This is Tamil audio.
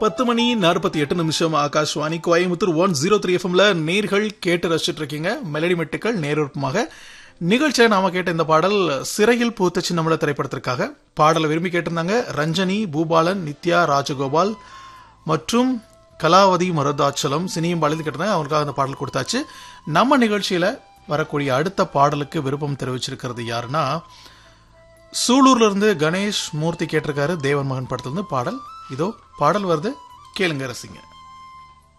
பத்து மணி நாற்பத்தி எட்டு நிமிஷம் Akashvani Coimbatore one zero three எஃப்எம்ல நேர்கள் கேட்டு ரசிச்சுட்டு இருக்கீங்க மெலடி மெட்டுக்கள் நேரூபமாக நிகழ்ச்சியை நாம கேட்ட இந்த பாடல் சிறையில் பூத்த சின்னமல திரைப்படத்திற்காக பாடலை விரும்பி கேட்டிருந்தாங்க ரஞ்சனி பூபாலன் நித்யா ராஜகோபால் மற்றும் கலாவதி மருதாச்சலம் சினியும் பாடல் கேட்டிருந்தாங்க அவங்களுக்காக அந்த பாடல் கொடுத்தாச்சு நம்ம நிகழ்ச்சியில வரக்கூடிய அடுத்த பாடலுக்கு விருப்பம் தெரிவிச்சிருக்கிறது யாருன்னா சூலூர்ல இருந்து கணேஷ் மூர்த்தி கேட்டிருக்காரு தேவன் மகன் படத்துல இருந்து பாடல் இதோ பாடல் வருது கேளுங்க ரசிங்க